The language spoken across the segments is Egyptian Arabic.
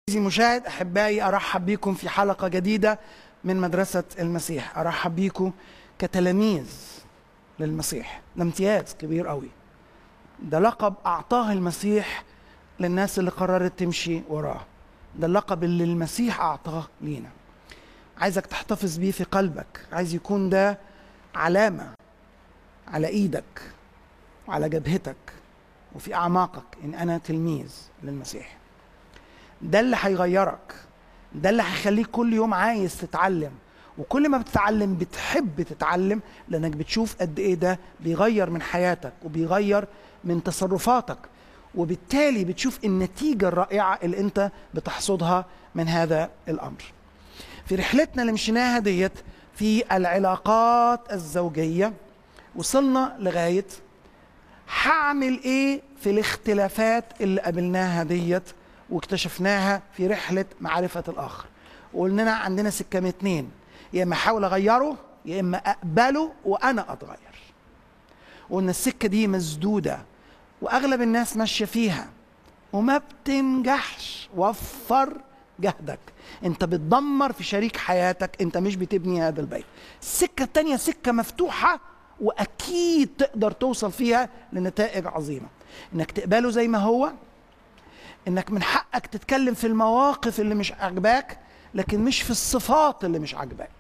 عزيزي المشاهد احبائي ارحب بكم في حلقه جديده من مدرسه المسيح ارحب بكم كتلاميذ للمسيح ده امتياز كبير قوي ده لقب اعطاه المسيح للناس اللي قررت تمشي وراه ده اللقب اللي المسيح اعطاه لينا عايزك تحتفظ بيه في قلبك عايز يكون ده علامه على ايدك وعلى جبهتك وفي اعماقك ان انا تلميذ للمسيح ده اللي هيغيرك ده اللي هيخليك كل يوم عايز تتعلم وكل ما بتتعلم بتحب تتعلم لانك بتشوف قد ايه ده بيغير من حياتك وبيغير من تصرفاتك وبالتالي بتشوف النتيجه الرائعه اللي انت بتحصدها من هذا الامر في رحلتنا اللي مشيناها ديت في العلاقات الزوجيه وصلنا لغايه هعمل ايه في الاختلافات اللي قابلناها ديت واكتشفناها في رحله معرفه الاخر وقلنا لنا عندنا سكه من اتنين يا اما احاول اغيره يا اما اقبله وانا اتغير وان السكه دي مسدوده واغلب الناس ماشيه فيها وما بتنجحش وفر جهدك انت بتدمر في شريك حياتك انت مش بتبني هذا البيت السكه التانيه سكه مفتوحه واكيد تقدر توصل فيها لنتائج عظيمه انك تقبله زي ما هو انك من حقك تتكلم في المواقف اللي مش عاجباك لكن مش في الصفات اللي مش عاجباك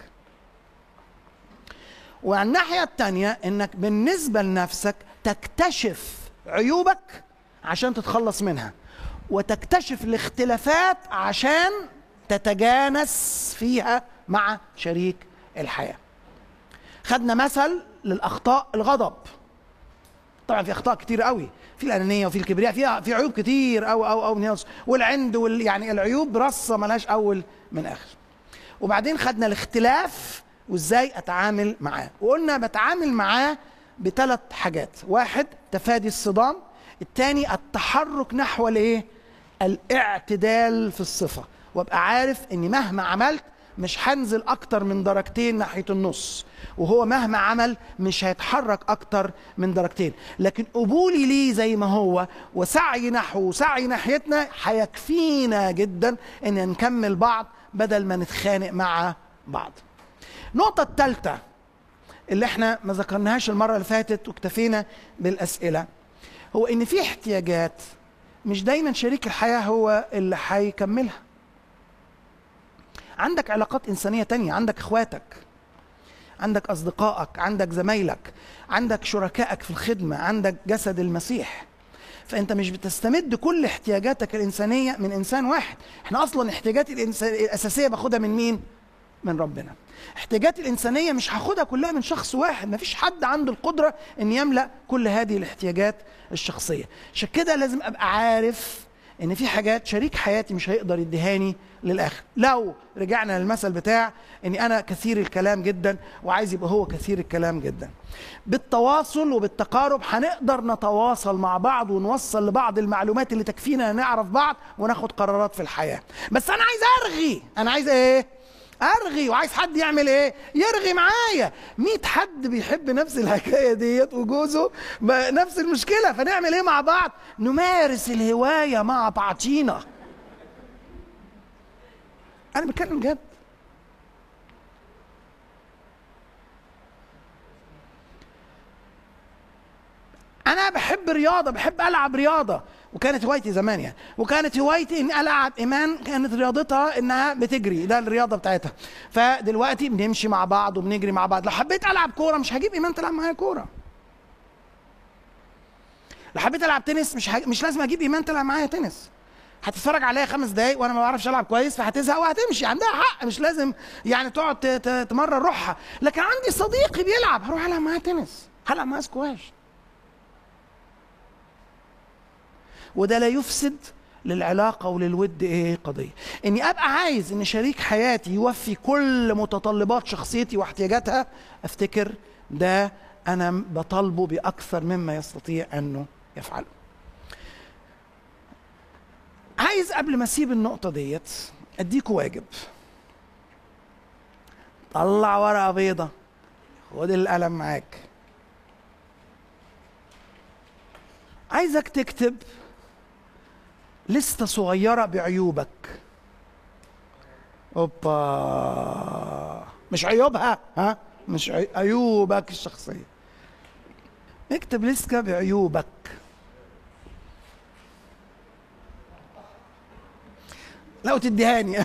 وعلى الناحيه التانيه انك بالنسبه لنفسك تكتشف عيوبك عشان تتخلص منها وتكتشف الاختلافات عشان تتجانس فيها مع شريك الحياه خدنا مثل للاخطاء الغضب طبعا في اخطاء كتير قوي في الانانيه وفي الكبرياء في في عيوب كتير قوي قوي قوي والعند وال يعني العيوب رصه ملهاش اول من اخر وبعدين خدنا الاختلاف وازاي اتعامل معاه وقلنا بتعامل معاه بثلاث حاجات واحد تفادي الصدام الثاني التحرك نحو الايه الاعتدال في الصفه وابقى عارف اني مهما عملت مش هنزل اكتر من درجتين ناحيه النص وهو مهما عمل مش هيتحرك اكتر من درجتين لكن قبولي ليه زي ما هو وسعي نحوه وسعي ناحيتنا هيكفينا جدا ان نكمل بعض بدل ما نتخانق مع بعض النقطه الثالثه اللي احنا ما ذكرناهاش المره اللي فاتت واكتفينا بالاسئله هو ان في احتياجات مش دايما شريك الحياه هو اللي هيكملها عندك علاقات إنسانية تانية عندك إخواتك عندك أصدقائك عندك زمايلك عندك شركائك في الخدمة عندك جسد المسيح فأنت مش بتستمد كل احتياجاتك الإنسانية من إنسان واحد احنا أصلا احتياجاتي الأساسية باخدها من مين؟ من ربنا احتياجاتي الإنسانية مش هاخدها كلها من شخص واحد مفيش حد عنده القدرة أن يملأ كل هذه الاحتياجات الشخصية عشان كده لازم أبقى عارف ان في حاجات شريك حياتي مش هيقدر يديهاني للاخر لو رجعنا للمثل بتاع اني انا كثير الكلام جدا وعايز يبقى هو كثير الكلام جدا بالتواصل وبالتقارب هنقدر نتواصل مع بعض ونوصل لبعض المعلومات اللي تكفينا نعرف بعض وناخد قرارات في الحياه بس انا عايز ارغي انا عايز ايه ارغي وعايز حد يعمل ايه يرغي معايا مئة حد بيحب نفس الحكايه ديت وجوزه نفس المشكله فنعمل ايه مع بعض نمارس الهوايه مع بعضينا انا بتكلم جد انا بحب رياضه بحب العب رياضه وكانت هوايتي زمان يعني وكانت هوايتي اني العب ايمان كانت رياضتها انها بتجري ده الرياضه بتاعتها فدلوقتي بنمشي مع بعض وبنجري مع بعض لو حبيت العب كوره مش هجيب ايمان تلعب معايا كوره لو حبيت العب تنس مش هج... مش لازم اجيب ايمان تلعب معايا تنس هتتفرج عليا خمس دقايق وانا ما بعرفش العب كويس فهتزهق وهتمشي عندها حق مش لازم يعني تقعد تمرن روحها لكن عندي صديقي بيلعب هروح العب معاه تنس هلعب معاه سكواش وده لا يفسد للعلاقة وللود ايه قضية اني ابقى عايز ان شريك حياتي يوفي كل متطلبات شخصيتي واحتياجاتها افتكر ده انا بطالبه باكثر مما يستطيع انه يفعله عايز قبل ما اسيب النقطة ديت اديكوا واجب طلع ورقة بيضة خد القلم معاك عايزك تكتب لستة صغيرة بعيوبك اوبا مش عيوبها ها مش عي... عيوبك الشخصيه اكتب لسه بعيوبك لو تديهاني اه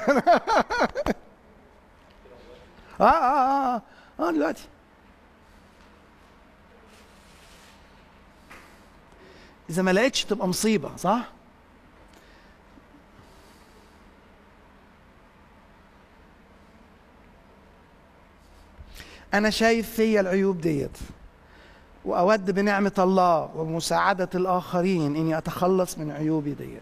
اه اه اه دلوقتي اذا ما لقيتش تبقى مصيبه صح انا شايف فيا العيوب ديت واود بنعمه الله ومساعده الاخرين اني اتخلص من عيوبي ديت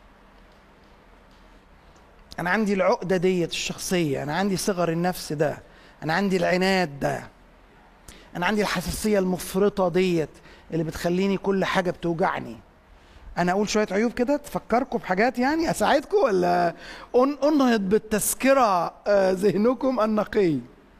انا عندي العقده ديت الشخصيه انا عندي صغر النفس ده انا عندي العناد ده انا عندي الحساسيه المفرطه ديت اللي بتخليني كل حاجه بتوجعني انا اقول شويه عيوب كده تفكركم بحاجات يعني اساعدكم ولا أن- انهض بالتذكره آه، ذهنكم النقي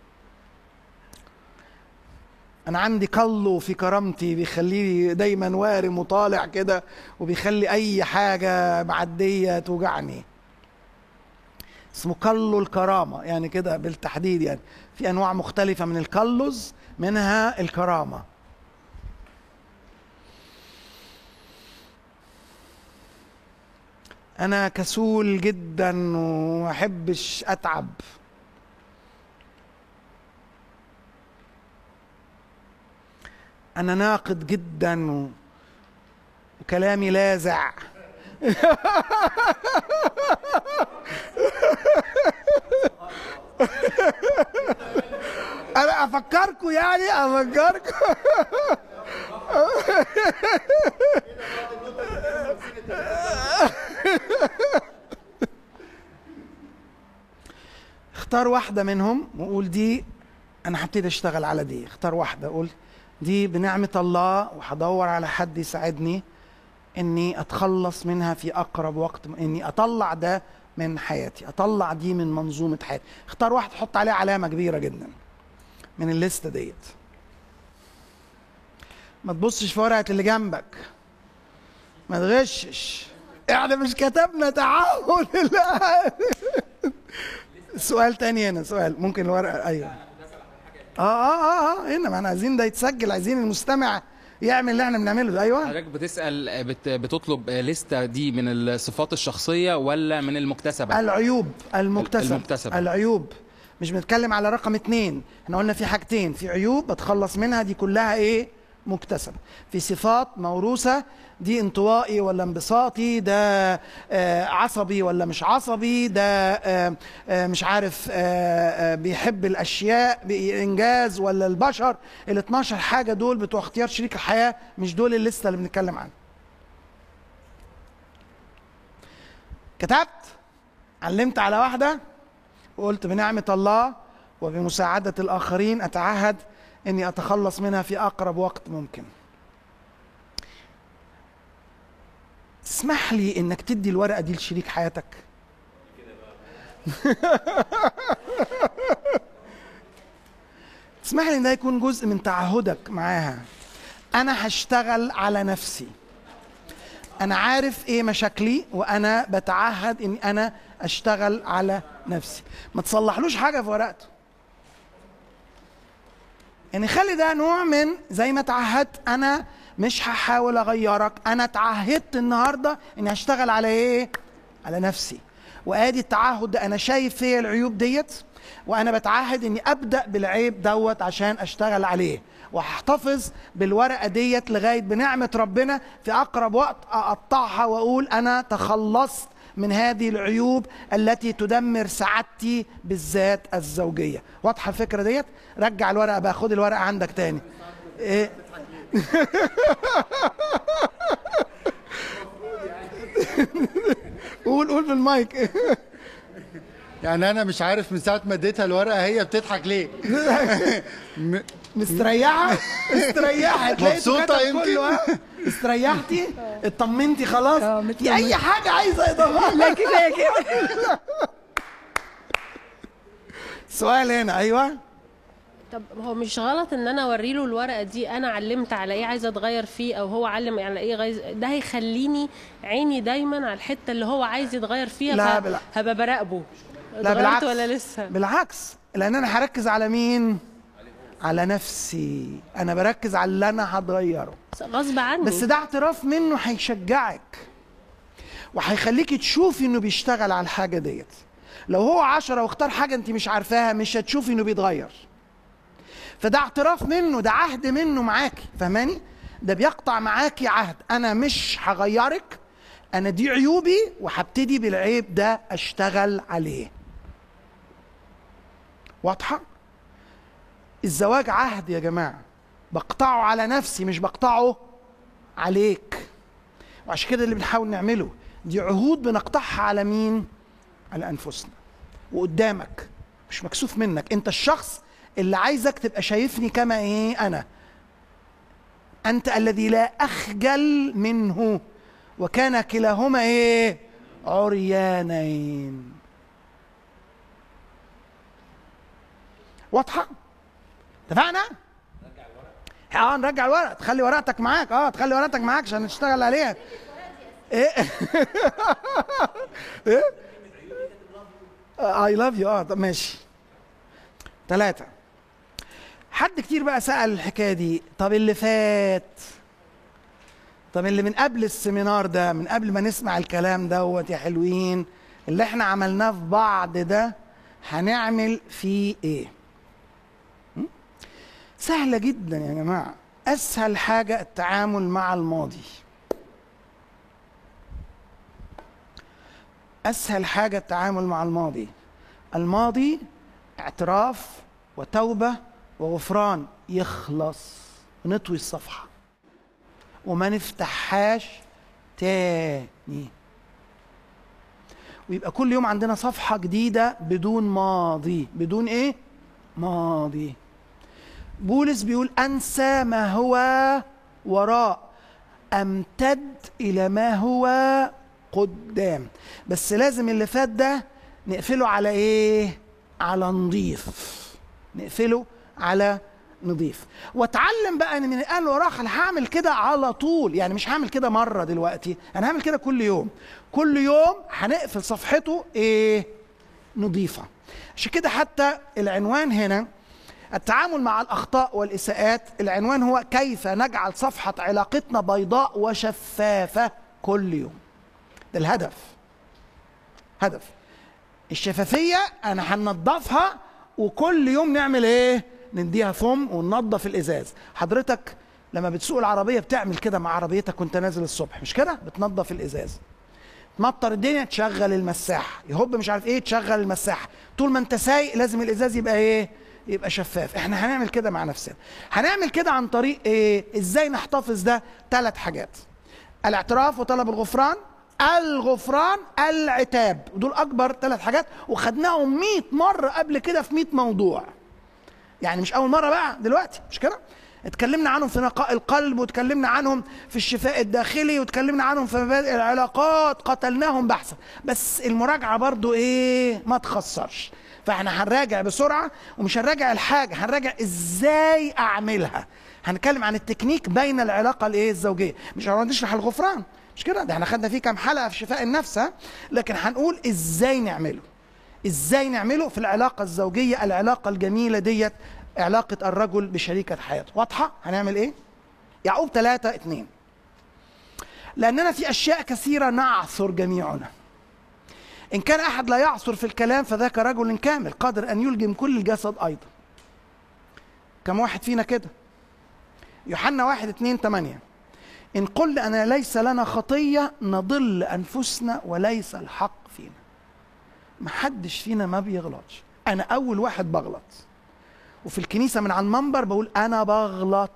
انا عندي قلو في كرامتي بيخليني دايما وارم وطالع كده وبيخلي اي حاجه معديه توجعني اسمه قلو الكرامه يعني كده بالتحديد يعني في انواع مختلفه من القلز منها الكرامه انا كسول جدا وما احبش اتعب انا ناقد جدا و... وكلامي لاذع انا افكركم يعني افكركم اختار واحدة منهم وقول دي أنا هبتدي أشتغل على دي اختار واحدة قول دي بنعمة الله وهدور على حد يساعدني إني أتخلص منها في أقرب وقت إني أطلع ده من حياتي أطلع دي من منظومة حياتي اختار واحد حط عليه علامة كبيرة جدا من الليستة ديت ما تبصش في ورقة اللي جنبك ما تغشش احنا مش كتبنا تعاون لا سؤال تاني هنا سؤال ممكن الورقه ايوه اه اه اه اه هنا ما احنا عايزين ده يتسجل عايزين المستمع يعمل اللي احنا بنعمله ده ايوه حضرتك بتسأل بت بتطلب لستة دي من الصفات الشخصية ولا من المكتسبة؟ العيوب المكتسب المكتسبة. العيوب مش بنتكلم على رقم اتنين احنا قلنا في حاجتين في عيوب بتخلص منها دي كلها ايه مكتسبة في صفات موروثة دي انطوائي ولا انبساطي ده آه عصبي ولا مش عصبي ده آه آه مش عارف آه آه بيحب الاشياء بانجاز ولا البشر ال 12 حاجه دول بتوع اختيار شريك الحياه مش دول الليسته اللي بنتكلم عنها كتبت علمت على واحده وقلت بنعمه الله وبمساعده الاخرين اتعهد اني اتخلص منها في اقرب وقت ممكن اسمح لي انك تدي الورقه دي لشريك حياتك اسمح لي ان ده يكون جزء من تعهدك معاها انا هشتغل على نفسي انا عارف ايه مشاكلي وانا بتعهد اني انا اشتغل على نفسي ما تصلحلوش حاجه في ورقته يعني خلي ده نوع من زي ما تعهدت انا مش هحاول اغيرك انا اتعهدت النهارده اني هشتغل على ايه على نفسي وادي التعهد ده انا شايف فيا العيوب ديت وانا بتعهد اني ابدا بالعيب دوت عشان اشتغل عليه وهحتفظ بالورقه ديت لغايه بنعمه ربنا في اقرب وقت اقطعها واقول انا تخلصت من هذه العيوب التي تدمر سعادتي بالذات الزوجيه واضحه الفكره ديت رجع الورقه بقى خد الورقه عندك تاني إيه؟ قول قول بالمايك يعني انا مش عارف من ساعه ما اديتها الورقه هي بتضحك ليه م- مستريحه استريحت لقيته مبسوطة كتب يمكن؟ كله، ها؟ استريحتي اطمنتي خلاص اه، في مطمنة. اي حاجه عايزه اضافه لا كده كده سؤال هنا ايوه طب هو مش غلط ان انا اوري له الورقه دي انا علمت على ايه عايزه اتغير فيه او هو علم على ايه غايز ده هيخليني عيني دايما على الحته اللي هو عايز يتغير فيها لا، ف- لا. هبقى براقبه لا اتغيرت بالعكس ولا لسه بالعكس لان انا هركز على مين على نفسي انا بركز على اللي انا هتغيره غصب عني بس ده اعتراف منه هيشجعك وهيخليكي تشوفي انه بيشتغل على الحاجه ديت لو هو عشرة واختار حاجه انت مش عارفاها مش هتشوفي انه بيتغير فده اعتراف منه ده عهد منه معاكي فاهماني ده بيقطع معاكي عهد انا مش هغيرك انا دي عيوبي وهبتدي بالعيب ده اشتغل عليه واضحه الزواج عهد يا جماعه بقطعه على نفسي مش بقطعه عليك وعشان كده اللي بنحاول نعمله دي عهود بنقطعها على مين على انفسنا وقدامك مش مكسوف منك انت الشخص اللي عايزك تبقى شايفني كما ايه انا انت الذي لا اخجل منه وكان كلاهما ايه عريانين واضحه اتفقنا اه نرجع الورق تخلي ورقتك معاك اه تخلي ورقتك معاك عشان نشتغل عليها ايه ايه اي لاف يو اه طب ماشي ثلاثة حد كتير بقى سأل الحكاية دي طب اللي فات طب اللي من قبل السيمينار ده من قبل ما نسمع الكلام دوت يا حلوين اللي احنا عملناه في بعض ده هنعمل فيه ايه م? سهلة جدا يا جماعة أسهل حاجة التعامل مع الماضي أسهل حاجة التعامل مع الماضي الماضي اعتراف وتوبة وغفران يخلص ونطوي الصفحة وما نفتحهاش تاني ويبقى كل يوم عندنا صفحة جديدة بدون ماضي بدون ايه؟ ماضي بولس بيقول أنسى ما هو وراء أمتد إلى ما هو قدام بس لازم اللي فات ده نقفله على ايه على نضيف نقفله على نضيف واتعلم بقى ان من الان وراح انا هعمل كده على طول يعني مش هعمل كده مره دلوقتي انا هعمل كده كل يوم كل يوم هنقفل صفحته ايه نضيفه عشان كده حتى العنوان هنا التعامل مع الاخطاء والاساءات العنوان هو كيف نجعل صفحه علاقتنا بيضاء وشفافه كل يوم ده الهدف هدف الشفافية أنا هننضفها وكل يوم نعمل إيه؟ نديها فم وننضف الإزاز حضرتك لما بتسوق العربية بتعمل كده مع عربيتك وأنت نازل الصبح مش كده؟ بتنضف الإزاز تمطر الدنيا تشغل المساح يهب مش عارف ايه تشغل المساح طول ما انت سايق لازم الازاز يبقى ايه يبقى شفاف احنا هنعمل كده مع نفسنا هنعمل كده عن طريق ايه ازاي نحتفظ ده ثلاث حاجات الاعتراف وطلب الغفران الغفران العتاب ودول اكبر ثلاث حاجات وخدناهم 100 مره قبل كده في 100 موضوع يعني مش اول مره بقى دلوقتي مش كده اتكلمنا عنهم في نقاء القلب واتكلمنا عنهم في الشفاء الداخلي واتكلمنا عنهم في مبادئ العلاقات قتلناهم بحثا بس المراجعه برضو ايه ما تخسرش فاحنا هنراجع بسرعه ومش هنراجع الحاجه هنراجع ازاي اعملها هنتكلم عن التكنيك بين العلاقه الايه الزوجيه مش هنشرح الغفران مش كده ده احنا خدنا فيه كام حلقه في شفاء النفس ها؟ لكن هنقول ازاي نعمله ازاي نعمله في العلاقه الزوجيه العلاقه الجميله ديت علاقه الرجل بشريكه حياته واضحه هنعمل ايه يعقوب 3 2 لاننا في اشياء كثيره نعثر جميعنا ان كان احد لا يعثر في الكلام فذاك رجل كامل قادر ان يلجم كل الجسد ايضا كم واحد فينا كده يوحنا 1 2 8 إن قلنا أن ليس لنا خطية نضل أنفسنا وليس الحق فينا محدش فينا ما بيغلطش أنا أول واحد بغلط وفي الكنيسة من على المنبر بقول أنا بغلط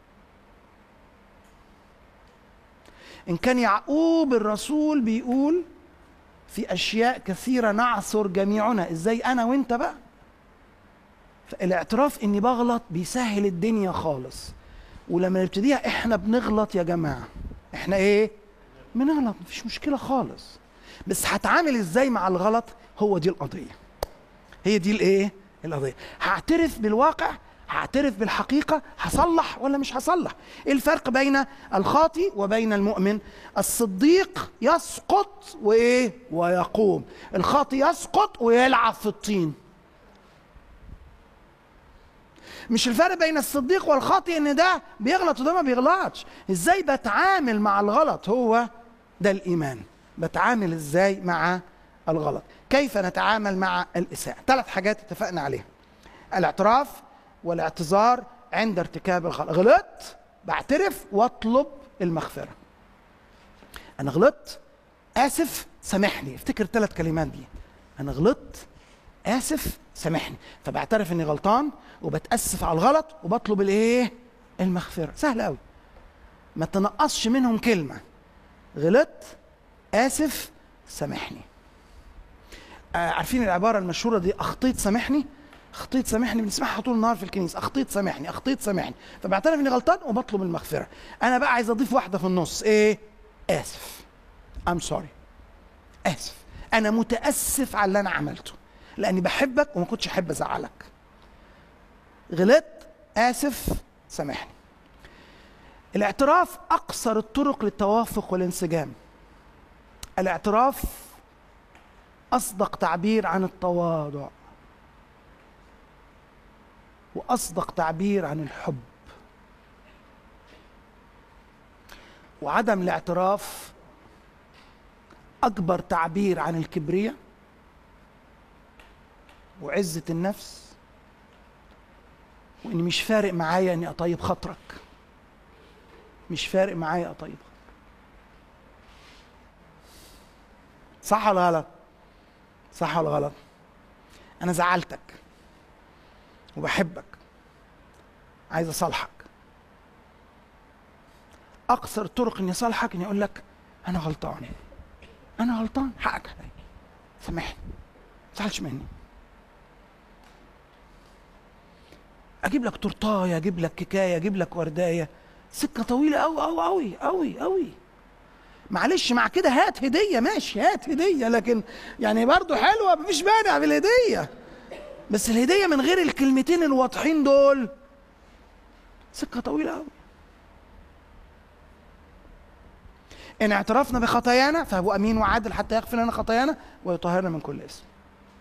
إن كان يعقوب الرسول بيقول في أشياء كثيرة نعثر جميعنا إزاي أنا وإنت بقى الاعتراف إني بغلط بيسهل الدنيا خالص ولما نبتديها احنا بنغلط يا جماعه احنا ايه بنغلط مفيش مشكله خالص بس هتعامل ازاي مع الغلط هو دي القضيه هي دي الايه القضيه هعترف بالواقع هعترف بالحقيقه هصلح ولا مش هصلح ايه الفرق بين الخاطي وبين المؤمن الصديق يسقط وايه ويقوم الخاطي يسقط ويلعب في الطين مش الفرق بين الصديق والخاطئ ان ده بيغلط وده ما بيغلطش ازاي بتعامل مع الغلط هو ده الايمان بتعامل ازاي مع الغلط كيف نتعامل مع الاساءه ثلاث حاجات اتفقنا عليها الاعتراف والاعتذار عند ارتكاب الغلط غلطت بعترف واطلب المغفره انا غلطت اسف سامحني افتكر الثلاث كلمات دي انا غلطت اسف سامحني فبعترف اني غلطان وبتاسف على الغلط وبطلب الايه المغفره سهل قوي ما تنقصش منهم كلمه غلطت اسف سامحني آه عارفين العباره المشهوره دي اخطيت سامحني اخطيت سامحني بنسمعها طول النهار في الكنيسه اخطيت سامحني اخطيت سامحني فبعترف اني غلطان وبطلب المغفره انا بقى عايز اضيف واحده في النص ايه اسف ام سوري اسف انا متاسف على اللي انا عملته لاني بحبك وما كنتش احب ازعلك غلطت اسف سامحني الاعتراف اقصر الطرق للتوافق والانسجام الاعتراف اصدق تعبير عن التواضع واصدق تعبير عن الحب وعدم الاعتراف اكبر تعبير عن الكبرياء وعزه النفس واني مش فارق معايا اني اطيب خاطرك مش فارق معايا اطيب خاطرك صح ولا غلط صح ولا غلط انا زعلتك وبحبك عايز اصالحك اقصر طرق اني اصالحك اني اقول لك انا غلطان انا غلطان حقك عليا سامحني ما تزعلش مني اجيب لك تورتايه اجيب لك كيكايه اجيب لك وردايه سكه طويله قوي قوي قوي قوي قوي معلش مع كده هات هديه ماشي هات هديه لكن يعني برضو حلوه مفيش مانع بالهديه بس الهديه من غير الكلمتين الواضحين دول سكه طويله قوي ان اعترفنا بخطايانا فهو امين وعادل حتى يغفر لنا خطايانا ويطهرنا من كل اسم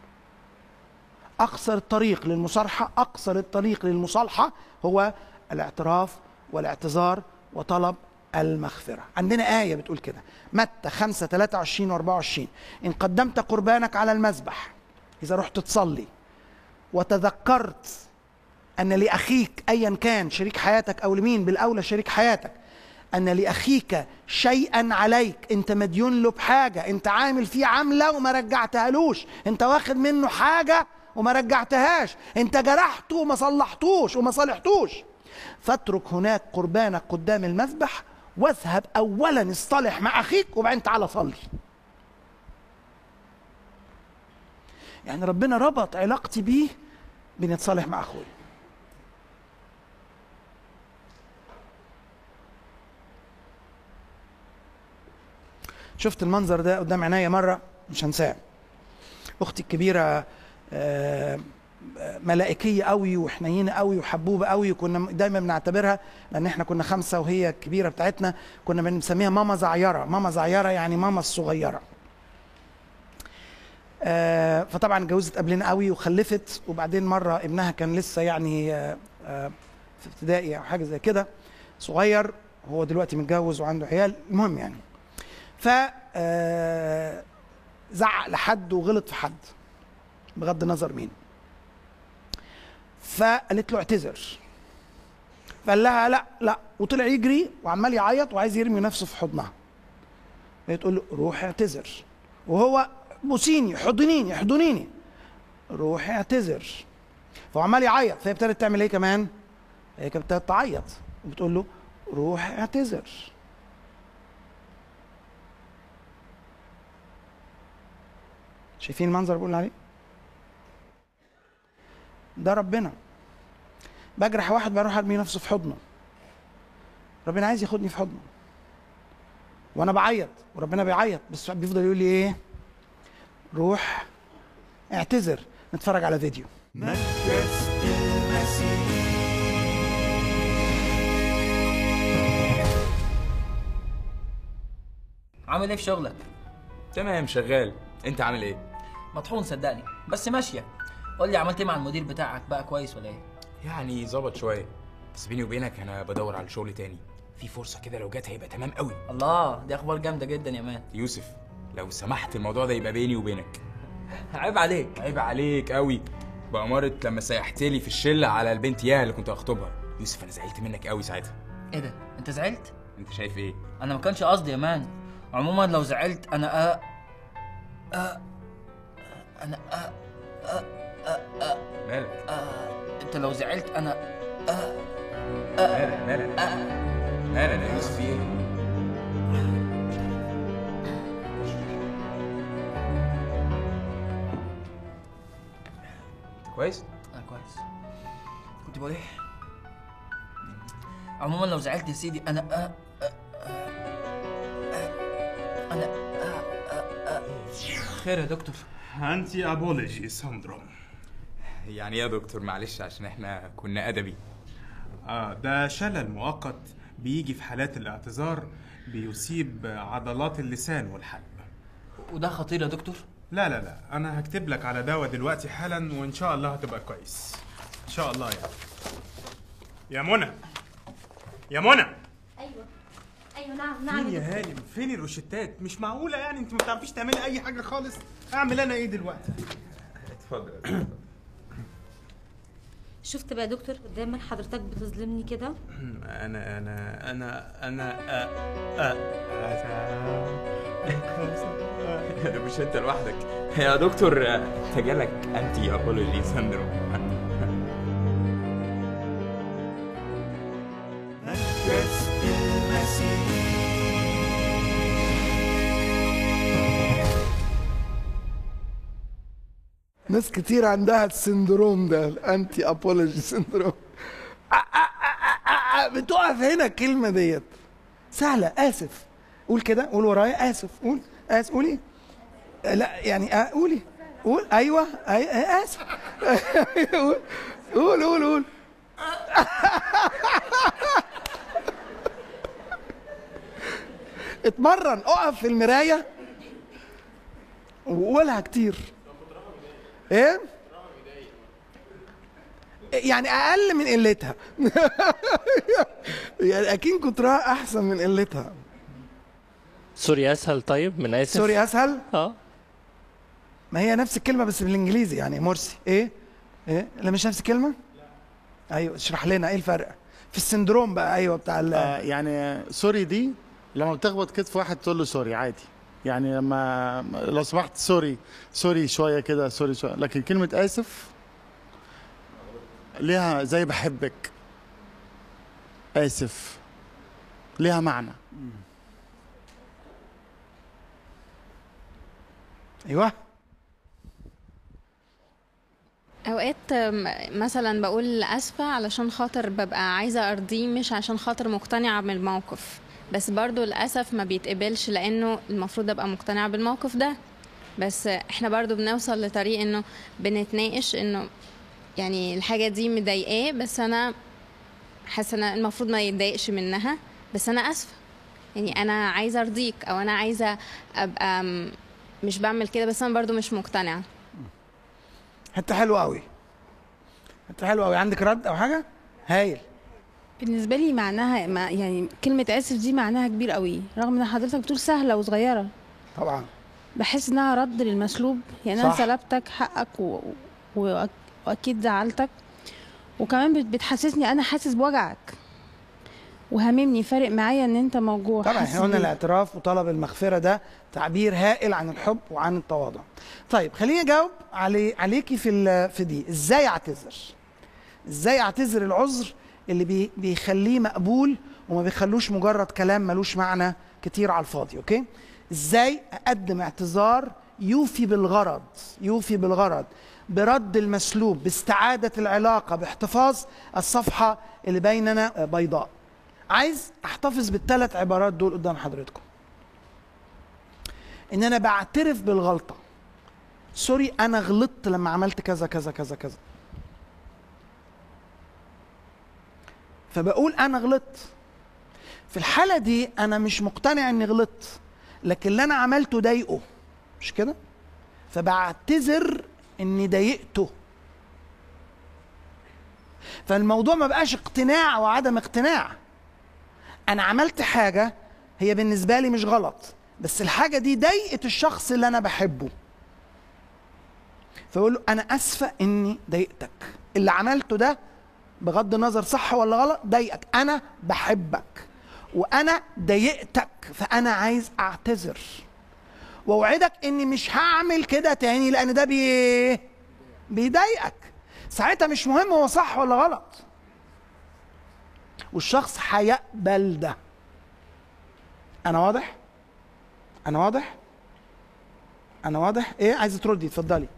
اقصر الطريق للمصارحه اقصر الطريق للمصالحه هو الاعتراف والاعتذار وطلب المغفرة عندنا آية بتقول كده متى 5 23 و 24 إن قدمت قربانك على المذبح إذا رحت تصلي وتذكرت أن لأخيك أيا كان شريك حياتك أو لمين بالأولى شريك حياتك أن لأخيك شيئا عليك أنت مديون له بحاجة أنت عامل فيه عملة وما رجعتهالوش أنت واخد منه حاجة وما رجعتهاش أنت جرحته وما صلحتوش وما صالحتوش فاترك هناك قربانك قدام المذبح واذهب اولا اصطلح مع اخيك وبعدين تعالى صلي يعني ربنا ربط علاقتي بيه باني اتصالح مع اخويا شفت المنظر ده قدام عينيا مره مش هنساه اختي الكبيره آه ملائكيه قوي وحنينه قوي وحبوبه قوي وكنا دايما بنعتبرها لان احنا كنا خمسه وهي الكبيره بتاعتنا كنا بنسميها ماما زعيره ماما زعيره يعني ماما الصغيره آه فطبعا اتجوزت قبلنا قوي وخلفت وبعدين مره ابنها كان لسه يعني آه آه في ابتدائي او حاجه زي كده صغير هو دلوقتي متجوز وعنده عيال المهم يعني ف زعق لحد وغلط في حد بغض النظر مين فقالت له اعتذر فقال لها لا لا وطلع يجري وعمال يعيط وعايز يرمي نفسه في حضنها هي تقول له روح اعتذر وهو بوسيني حضنيني احضنيني روح اعتذر فهو عمال يعيط فهي ابتدت تعمل ايه كمان؟ هي كانت ابتدت تعيط وبتقول له روح اعتذر شايفين المنظر اللي بقول عليه؟ ده ربنا بجرح واحد بروح ارمي نفسه في حضنه ربنا عايز ياخدني في حضنه وانا بعيط وربنا بيعيط بس بيفضل يقول لي ايه روح اعتذر نتفرج على فيديو مجلس المسيح عامل ايه في شغلك تمام شغال انت عامل ايه مطحون صدقني بس ماشيه قول لي عملت ايه مع المدير بتاعك بقى كويس ولا ايه يعني ظبط شويه بس بيني وبينك انا بدور على شغل تاني في فرصه كده لو جت هيبقى تمام قوي الله دي اخبار جامده جدا يا مان يوسف لو سمحت الموضوع ده يبقى بيني وبينك عيب عليك عيب عليك قوي بأمارة لما سيحت لي في الشله على البنت ياها اللي كنت هخطبها يوسف انا زعلت منك قوي ساعتها ايه ده انت زعلت انت شايف ايه انا ما كانش قصدي يا مان عموما لو زعلت انا أ... أ... انا أ... مالك أ... انت لو زعلت انا مالك مالك مالك يا يوسف في ايه انت كويس انا كويس كنت بقول ايه عموما لو زعلت يا سيدي انا أ... أ... أ... انا أ... أ... أ... خير يا دكتور انتي ابوليجي سندروم يعني ايه يا دكتور معلش عشان احنا كنا ادبي آه ده شلل مؤقت بيجي في حالات الاعتذار بيصيب عضلات اللسان والحلق وده خطير يا دكتور لا لا لا انا هكتب لك على دواء دلوقتي حالا وان شاء الله هتبقى كويس ان شاء الله يعني يا منى يا منى ايوه ايوه نعم فين نعم يا هانم فين الروشتات مش معقوله يعني انت ما بتعرفيش تعملي اي حاجه خالص اعمل انا ايه دلوقتي اتفضل شفت بقى يا دكتور دايما حضرتك بتظلمني كده انا انا انا انا أ... أ... مش انت لوحدك يا دكتور انت جالك انتي ابولوجي سندروم ناس كتير عندها السندروم ده الانتي ابولوجي سندروم آ- آ- آ- آ- آ- بتقف هنا الكلمه ديت سهله اسف قول كده قول ورايا اسف قول اسف قولي لا يعني آه قولي قول ايوه أي... آه، اسف قول قول قول قول اتمرن اقف في المرايه وقولها كتير ايه يعني اقل من قلتها يعني اكيد كترها احسن من قلتها سوري اسهل طيب من اسف سوري اسهل اه ما هي نفس الكلمه بس بالانجليزي يعني مرسي ايه ايه لا مش نفس الكلمه ايوه اشرح لنا ايه الفرق في السندروم بقى ايوه بتاع ال آه يعني سوري دي لما بتخبط كتف واحد تقول له سوري عادي يعني لما لو سمحت سوري سوري شويه كده سوري شويه لكن كلمه اسف ليها زي بحبك اسف ليها معنى ايوه اوقات م- مثلا بقول اسفه علشان خاطر ببقى عايزه ارضيه مش عشان خاطر مقتنعه بالموقف بس برضو للاسف ما بيتقبلش لانه المفروض ابقى مقتنعه بالموقف ده بس احنا برضو بنوصل لطريق انه بنتناقش انه يعني الحاجه دي مضايقاه بس انا حاسه ان المفروض ما يتضايقش منها بس انا اسفه يعني انا عايزه ارضيك او انا عايزه ابقى م- مش بعمل كده بس انا برضو مش مقتنعه حته حلوه قوي حته حلوه قوي عندك رد او حاجه هايل بالنسبة لي معناها ما يعني كلمة آسف دي معناها كبير قوي رغم إن حضرتك بتقول سهلة وصغيرة طبعا بحس إنها رد للمسلوب يعني أنا صح. سلبتك حقك و... و... وأكيد زعلتك وكمان بت- بتحسسني أنا حاسس بوجعك وهاممني فارق معايا إن أنت موجوع طبعا حاسس احنا قلنا بيك. الاعتراف وطلب المغفره ده تعبير هائل عن الحب وعن التواضع طيب خليني اجاوب علي عليكي في ال- في دي ازاي اعتذر ازاي اعتذر العذر اللي بي بيخليه مقبول وما بيخلوش مجرد كلام ملوش معنى كتير على الفاضي اوكي ازاي اقدم اعتذار يوفي بالغرض يوفي بالغرض برد المسلوب باستعاده العلاقه باحتفاظ الصفحه اللي بيننا بيضاء عايز احتفظ بالثلاث عبارات دول قدام حضرتكم ان انا بعترف بالغلطه سوري انا غلطت لما عملت كذا كذا كذا كذا فبقول انا غلطت في الحاله دي انا مش مقتنع اني غلطت لكن اللي انا عملته ضايقه مش كده فبعتذر اني ضايقته فالموضوع ما بقاش اقتناع وعدم اقتناع انا عملت حاجه هي بالنسبه لي مش غلط بس الحاجه دي ضايقت الشخص اللي انا بحبه فاقول له انا اسفه اني ضايقتك اللي عملته ده بغض النظر صح ولا غلط ضايقك انا بحبك وانا ضايقتك فانا عايز اعتذر واوعدك اني مش هعمل كده تاني لان ده بي بيضايقك ساعتها مش مهم هو صح ولا غلط والشخص هيقبل ده انا واضح انا واضح انا واضح ايه عايزه تردي اتفضلي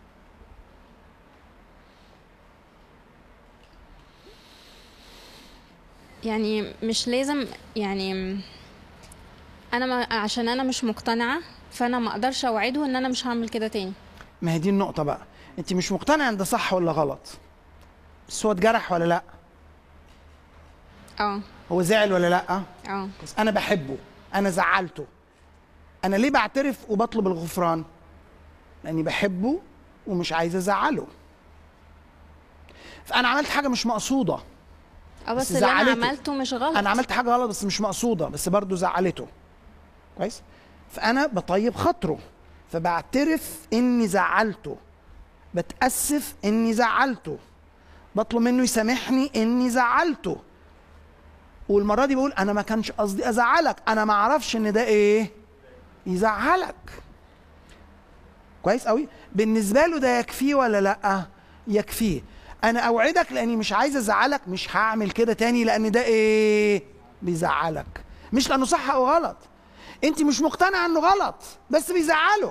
يعني مش لازم يعني انا ما عشان انا مش مقتنعه فانا ما اقدرش اوعده ان انا مش هعمل كده تاني ما هي دي النقطه بقى انت مش مقتنعه ان ده صح ولا غلط بس هو اتجرح ولا لا اه هو زعل ولا لا اه بس انا بحبه انا زعلته انا ليه بعترف وبطلب الغفران لاني بحبه ومش عايز ازعله فانا عملت حاجه مش مقصوده اه بس بس اللي انا زعلته. عملته مش غلط انا عملت حاجه غلط بس مش مقصوده بس برضه زعلته كويس فانا بطيب خاطره فبعترف اني زعلته بتاسف اني زعلته بطلب منه يسامحني اني زعلته والمره دي بقول انا ما كانش قصدي ازعلك انا ما اعرفش ان ده ايه يزعلك كويس قوي بالنسبه له ده يكفيه ولا لا يكفيه انا اوعدك لاني مش عايز ازعلك مش هعمل كده تاني لان ده ايه بيزعلك مش لانه صح او غلط انت مش مقتنعه انه غلط بس بيزعله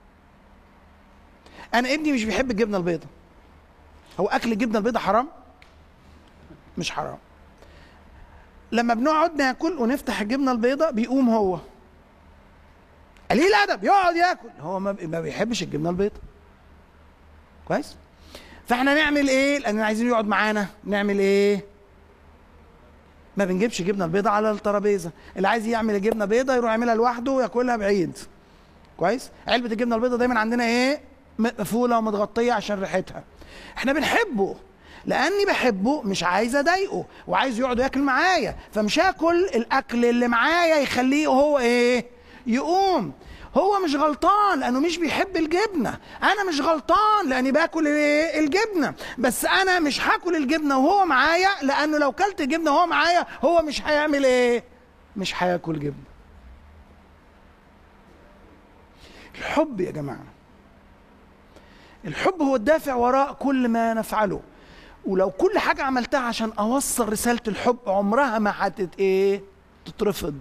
انا ابني مش بيحب الجبنه البيضاء هو اكل الجبنه البيضاء حرام مش حرام لما بنقعد ناكل ونفتح الجبنه البيضاء بيقوم هو قليل ادب يقعد ياكل هو ما بي- ما بيحبش الجبنه البيضاء كويس فاحنا نعمل ايه لان عايزين يقعد معانا نعمل ايه ما بنجيبش جبنه البيضاء على الترابيزه اللي عايز يعمل الجبنه بيضاء يروح يعملها لوحده وياكلها بعيد كويس علبه الجبنه البيضاء دايما عندنا ايه مقفوله ومتغطيه عشان ريحتها احنا بنحبه لاني بحبه مش عايز اضايقه وعايز يقعد ياكل معايا فمش هاكل الاكل اللي معايا يخليه هو ايه يقوم هو مش غلطان لانه مش بيحب الجبنه انا مش غلطان لاني باكل ايه الجبنه بس انا مش هاكل الجبنه وهو معايا لانه لو كلت الجبنه وهو معايا هو مش هيعمل ايه مش هياكل جبنه الحب يا جماعه الحب هو الدافع وراء كل ما نفعله ولو كل حاجه عملتها عشان اوصل رساله الحب عمرها ما هتت ايه تترفض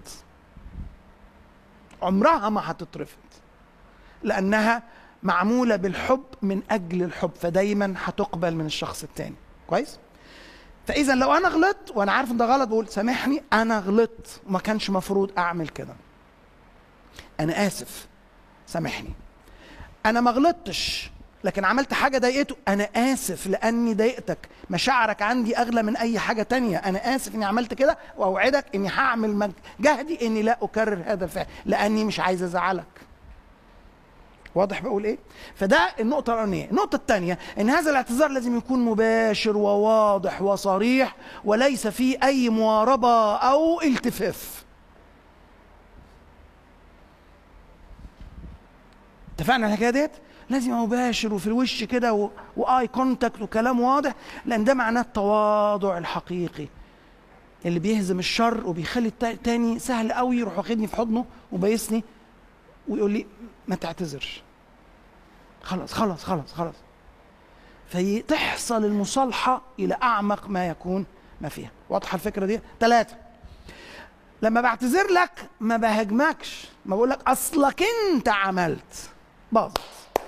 عمرها ما هتترفض لانها معموله بالحب من اجل الحب فدايما هتقبل من الشخص التاني كويس فاذا لو انا غلطت وانا عارف ان ده غلط بقول سامحني انا غلطت وما كانش مفروض اعمل كده انا اسف سامحني انا ما غلطتش لكن عملت حاجة ضايقته أنا آسف لأني ضايقتك مشاعرك عندي أغلى من أي حاجة تانية أنا آسف إني عملت كده وأوعدك إني هعمل مج- جهدي إني لا أكرر هذا الفعل لأني مش عايز أزعلك واضح بقول ايه فده النقطه الاولانيه النقطه الثانيه ان هذا الاعتذار لازم يكون مباشر وواضح وصريح وليس فيه اي مواربه او التفاف اتفقنا على الحكايه ديت لازم يبقى مباشر وفي الوش كده و... واي كونتاكت وكلام واضح لان ده معناه التواضع الحقيقي اللي بيهزم الشر وبيخلي التا- التاني سهل قوي يروح واخدني في حضنه وبايسني ويقول لي ما تعتذرش خلاص خلاص خلاص خلاص فتحصل المصالحة إلى أعمق ما يكون ما فيها واضحة الفكرة دي ثلاثة لما بعتذر لك ما بهاجمكش ما بقول لك أصلك أنت عملت باظت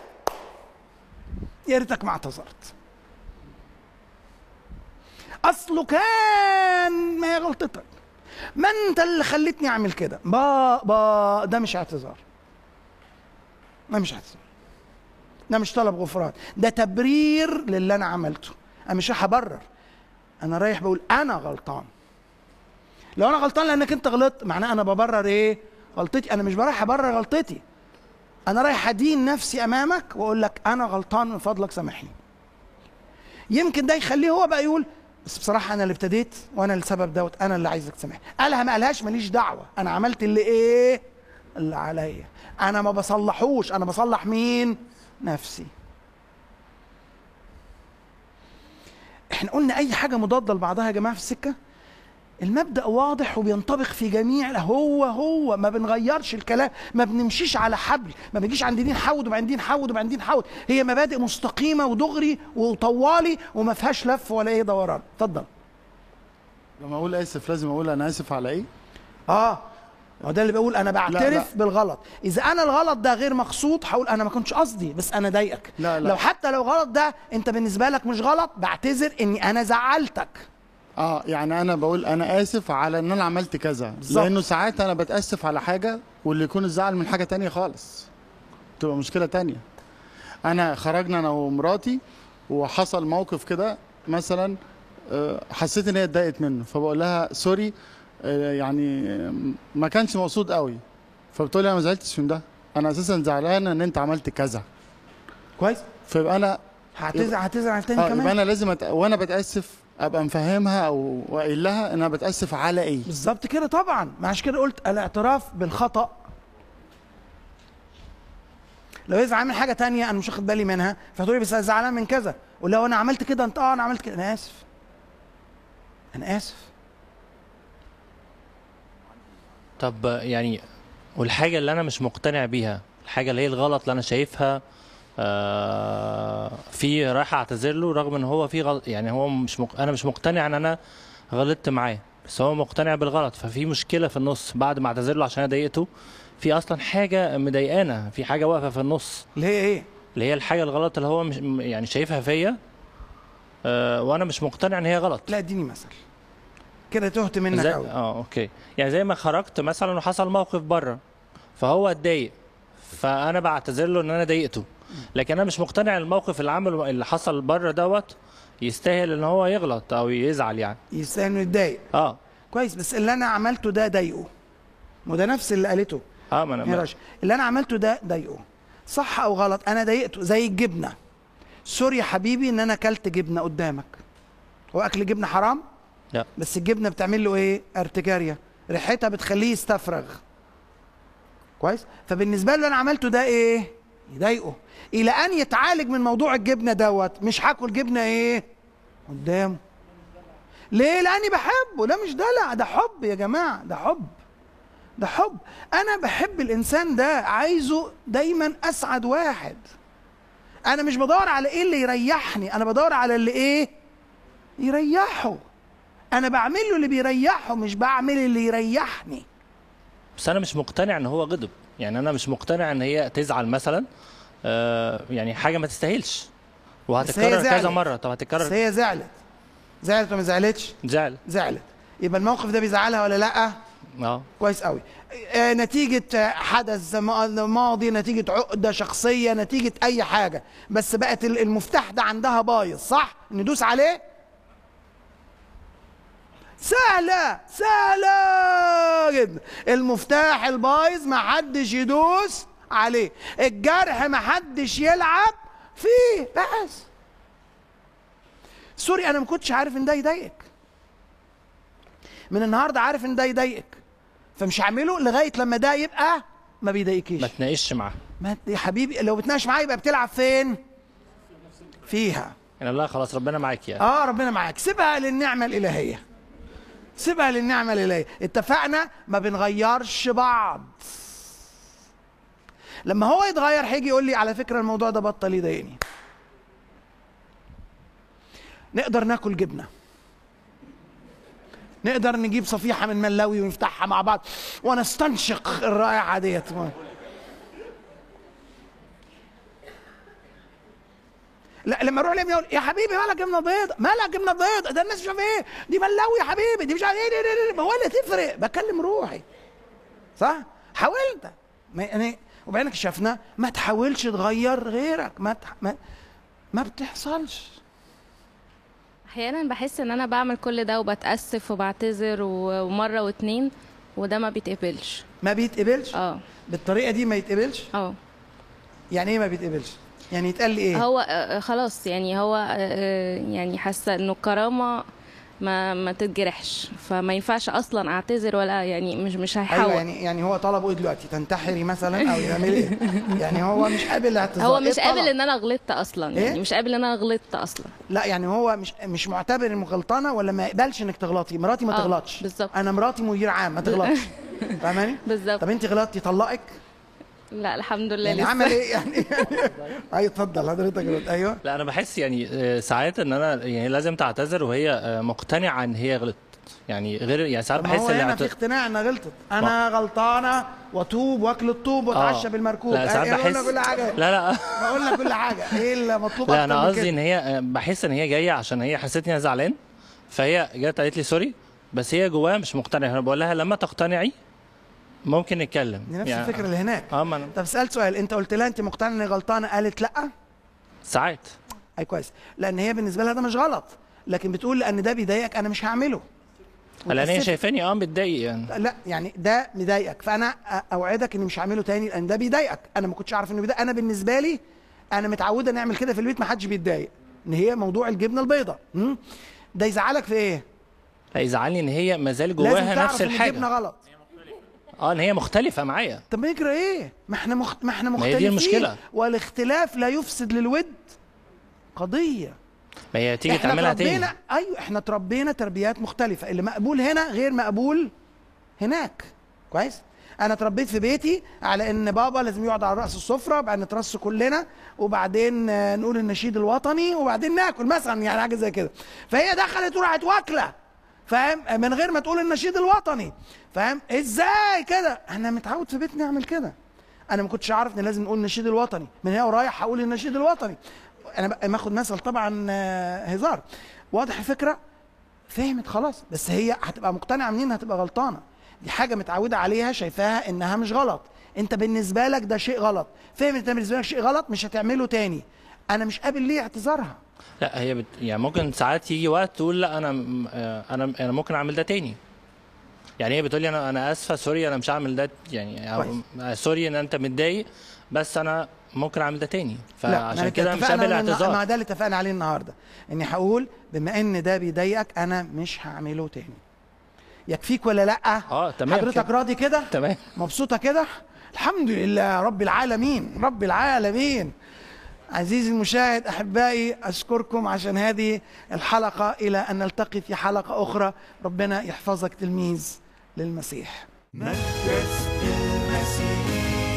يا ريتك ما اعتذرت أصله كان ما هي غلطتك ما أنت اللي خلتني أعمل كده با با ده مش اعتذار ده مش اعتذار ده مش طلب غفران ده تبرير للي انا عملته انا مش رايح ابرر انا رايح بقول انا غلطان لو انا غلطان لانك انت غلطت معناه انا ببرر ايه غلطتي انا مش رايح ابرر غلطتي انا رايح ادين نفسي امامك واقول لك انا غلطان من فضلك سامحني يمكن ده يخليه هو بقى يقول بس بصراحه انا اللي ابتديت وانا السبب دوت انا اللي عايزك تسامحني قالها ما قالهاش ماليش دعوه انا عملت اللي ايه اللي عليا انا ما بصلحوش انا بصلح مين نفسي احنا قلنا اي حاجه مضاده لبعضها يا جماعه في السكه المبدا واضح وبينطبق في جميع هو هو ما بنغيرش الكلام ما بنمشيش على حبل ما بنجيش عند دين حود وبعدين دين حود وبعدين دين حود هي مبادئ مستقيمه ودغري وطوالي وما فيهاش لف ولا ايه دوران اتفضل لما اقول اسف لازم اقول انا اسف على ايه اه هو ده اللي بقول انا بعترف لا. بالغلط اذا انا الغلط ده غير مقصود هقول انا ما كنتش قصدي بس انا ضايقك لا، لا. لو حتى لو غلط ده انت بالنسبه لك مش غلط بعتذر اني انا زعلتك اه يعني انا بقول انا اسف على ان انا عملت كذا بالظبط. لانه ساعات انا بتاسف على حاجه واللي يكون الزعل من حاجه تانية خالص تبقى مشكله تانية انا خرجنا انا ومراتي وحصل موقف كده مثلا آه، حسيت ان هي اتضايقت منه فبقول لها سوري آه، يعني آه، ما كانش مقصود قوي فبتقول لي انا ما زعلتش من ده انا اساسا زعلانه ان انت عملت كذا كويس فيبقى انا هتزعل هتزعل على التاني اه كمان يبقى انا لازم أت... وانا بتاسف ابقى مفهمها او قايل لها ان انا بتاسف على ايه بالظبط كده طبعا ما عشان كده قلت الاعتراف بالخطا لو يزعل من حاجه تانية انا مش واخد بالي منها فتقولي بس أنا زعلان من كذا ولو انا عملت كده انت اه انا عملت كده انا اسف انا اسف طب يعني والحاجة اللي أنا مش مقتنع بيها الحاجة اللي هي الغلط اللي أنا شايفها آه في رايح أعتذر له رغم إن هو في غلط يعني هو مش مق... أنا مش مقتنع إن أنا غلطت معاه بس هو مقتنع بالغلط ففي مشكلة في النص بعد ما أعتذر له عشان أنا ضايقته في أصلا حاجة مضايقانا في حاجة واقفة في النص اللي هي إيه؟ اللي هي الحاجة الغلط اللي هو مش يعني شايفها فيا آه وأنا مش مقتنع إن هي غلط لا اديني مثل كده تهت منك زي... قوي اه اوكي يعني زي ما خرجت مثلا وحصل موقف بره فهو اتضايق فانا بعتذر له ان انا ضايقته لكن انا مش مقتنع إن الموقف اللي عمله اللي حصل بره دوت يستاهل ان هو يغلط او يزعل يعني يستاهل انه يتضايق اه كويس بس اللي انا عملته ده ضايقه وده نفس اللي قالته اه ما يا انا راشد اللي انا عملته ده ضايقه صح او غلط انا ضايقته زي الجبنه سوري يا حبيبي ان انا اكلت جبنه قدامك هو اكل جبنه حرام لا بس الجبنه بتعمل له ايه ارتجاريه ريحتها بتخليه يستفرغ كويس فبالنسبه له اللي انا عملته ده ايه يضايقه الى ان يتعالج من موضوع الجبنه دوت مش هاكل جبنه ايه قدامه ليه لاني بحبه ده مش دلع ده حب يا جماعه ده حب ده حب انا بحب الانسان ده عايزه دايما اسعد واحد انا مش بدور على ايه اللي يريحني انا بدور على اللي ايه يريحه انا بعمل له اللي بيريحه مش بعمل اللي يريحني بس انا مش مقتنع ان هو غضب يعني انا مش مقتنع ان هي تزعل مثلا آه يعني حاجه ما تستاهلش بس هي وهتتكرر زعلت. كذا مره طب بس هتتكرر هي زعلت زعلت ولا ما زعلتش زعل زعلت يبقى الموقف ده بيزعلها ولا لا اه كويس قوي آه نتيجة آه، حدث ما- ماضي نتيجة عقدة شخصية نتيجة أي حاجة بس بقت ال- المفتاح ده عندها بايظ صح؟ ندوس عليه؟ سهلة سهلة جدا المفتاح البايظ ما حدش يدوس عليه الجرح ما حدش يلعب فيه بس سوري انا ما كنتش عارف ان ده يضايقك من النهارده عارف ان ده يضايقك فمش هعمله لغايه لما ده يبقى ما بيضايقكيش ما تناقشش معاه ما يا حبيبي لو بتناقش معايا يبقى بتلعب فين فيها يعني لا خلاص ربنا معاك يعني اه ربنا معاك سيبها للنعمه الالهيه سيبها للنعمه الالهيه اتفقنا ما بنغيرش بعض لما هو يتغير هيجي يقول لي على فكره الموضوع ده بطل يضايقني نقدر ناكل جبنه نقدر نجيب صفيحه من ملاوي ونفتحها مع بعض ونستنشق الرائحه ديت لا لما اروح لهم يقول يا حبيبي مالك جبنه بيض مالك جبنه بيض ده الناس مش عارف ايه دي ملاوي يا حبيبي دي مش عارف ايه دي- دي- دي- ما هو اللي تفرق بكلم روحي صح حاولت ما يعني وبعدين اكتشفنا ما تحاولش تغير غيرك ما تح... ما, ما بتحصلش احيانا بحس ان انا بعمل كل ده وبتاسف وبعتذر و- ومره واتنين وده ما بيتقبلش ما بيتقبلش اه بالطريقه دي ما يتقبلش اه يعني ايه ما بيتقبلش يعني يتقال لي ايه هو آه، آه، خلاص يعني هو آه، آه، يعني حاسه انه الكرامه ما ما تتجرحش فما ينفعش اصلا اعتذر ولا يعني مش مش هيحاول ايوه يعني يعني هو طلبه ايه دلوقتي تنتحري مثلا او يعمل ايه يعني هو مش قابل الاعتذار هو إيه مش قابل الطلب؟ ان انا غلطت اصلا إيه؟ يعني مش قابل ان انا غلطت اصلا لا يعني هو مش مش معتبر انه غلطانه ولا ما يقبلش انك تغلطي مراتي ما آه، تغلطش بالظبط. انا مراتي مدير عام ما تغلطش فاهماني بالظبط طب انت غلطتي طلقك لا الحمد لله يعني لسه عمل ايه يعني ايوه اتفضل حضرتك غلط ايوه لا انا بحس يعني آه، ساعات ان انا يعني لازم تعتذر وهي آه، مقتنعه ان هي غلطت يعني غير يعني ساعات طب ما بحس هو ان هنا في اعت- اقتناع انها غلطت انا غلطانه واتوب واكل الطوب واتعشى آه. بالمركوب لا، ساعات إيه، قلنا بحس- كل حاجه لا لا بقول لك كل حاجه ايه اللي مطلوب لا اكتر انا من قصدي كده ان هي آه، بحس ان هي جايه عشان هي حسيت انها زعلان فهي جت قالت لي سوري بس هي جواها مش مقتنعه انا بقول لها لما تقتنعي ممكن نتكلم دي نفس الفكره اللي هناك اه ما أنا طب سالت سؤال انت قلت لها انت مقتنعه اني غلطانه قالت لا ساعات اي كويس لان هي بالنسبه لها ده مش غلط لكن بتقول لان ده بيضايقك انا مش هعمله لان هي وتأسفت. شايفاني اه متضايق يعني لا يعني ده مضايقك فانا أ- اوعدك اني مش هعمله تاني لان ده بيضايقك انا ما كنتش اعرف انه بيضايق انا بالنسبه لي انا متعوده نعمل كده في البيت ما حدش بيتضايق ان هي موضوع الجبنه البيضاء م? ده يزعلك في ايه لا يزعلني ان هي ما زال لازم جواها تعرف نفس ان الجبنه الحاجه غلط اه ان هي مختلفه معايا طب ما يجرى ايه ما احنا مخ... ما احنا ما هي مختلفين دي المشكلة. والاختلاف لا يفسد للود قضيه ما هي تيجي احنا تعملها تاني تربينا ايوه احنا تربينا تربيات مختلفه اللي مقبول هنا غير مقبول هناك كويس انا اتربيت في بيتي على ان بابا لازم يقعد على راس السفره بعدين نترص كلنا وبعدين آه، نقول النشيد الوطني وبعدين ناكل مثلا يعني حاجه زي كده فهي دخلت وراحت واكله فاهم من غير ما تقول النشيد الوطني فاهم ازاي كده انا متعود في بيتنا اعمل كده انا ما كنتش اعرف ان لازم نقول النشيد الوطني من هنا ورايح هقول النشيد الوطني انا بقى ماخد مثل طبعا آه، هزار واضح الفكره فهمت خلاص بس هي هتبقى مقتنعه منين هتبقى غلطانه دي حاجه متعوده عليها شايفاها انها مش غلط انت بالنسبه لك ده شيء غلط فهم انت بالنسبه لك شيء غلط مش هتعمله تاني انا مش قابل ليه اعتذارها لا هي بت... يعني ممكن ساعات يجي وقت تقول لا انا م- آه، انا انا ممكن اعمل ده تاني يعني هي بتقول لي انا انا اسفه سوري انا مش هعمل ده يعني أو آه، سوري ان انت متضايق بس انا ممكن اعمل ده تاني لا فعشان ما كده مش اتفقنا قابل إن- ما اعتذار ده اللي اتفقنا عليه النهارده اني هقول بما ان ده بيضايقك انا مش هعمله تاني يكفيك ولا لا اه تمام حضرتك كده. راضي كده تمام مبسوطه كده الحمد لله رب العالمين رب العالمين عزيزي المشاهد احبائي اشكركم عشان هذه الحلقه الى ان نلتقي في حلقه اخرى ربنا يحفظك تلميذ للمسيح مركز المسيح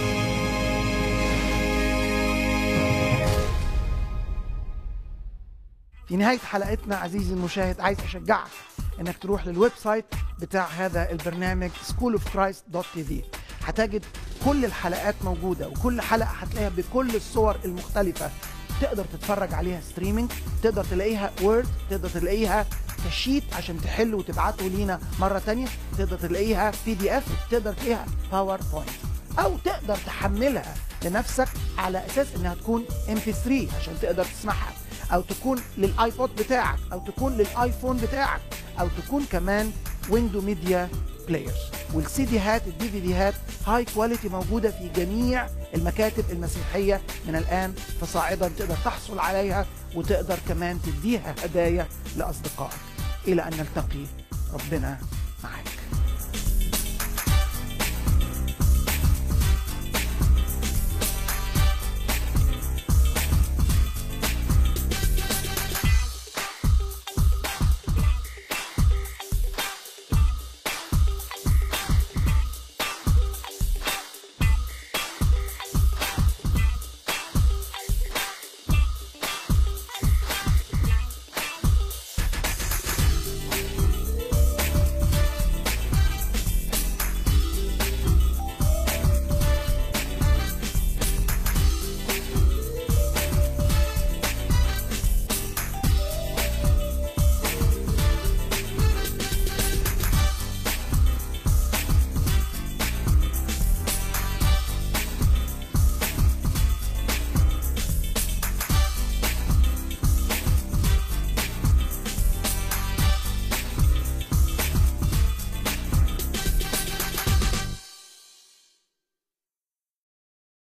في نهاية حلقتنا عزيزي المشاهد عايز أشجعك إنك تروح للويب سايت بتاع هذا البرنامج schoolofchrist.tv هتجد كل الحلقات موجودة وكل حلقة هتلاقيها بكل الصور المختلفة تقدر تتفرج عليها ستريمينج تقدر تلاقيها وورد تقدر تلاقيها كشيت عشان تحل وتبعته لينا مرة تانية تقدر تلاقيها بي دي اف تقدر تلاقيها باوربوينت او تقدر تحملها لنفسك على اساس انها تكون ام بي 3 عشان تقدر تسمعها او تكون للايبود بتاعك او تكون للايفون بتاعك او تكون كمان ويندو ميديا بلاير والسي ديهات الدي في ديهات هاي كواليتي موجوده في جميع المكاتب المسيحيه من الان فصاعدا تقدر تحصل عليها وتقدر كمان تديها هدايا لاصدقائك الى ان نلتقي ربنا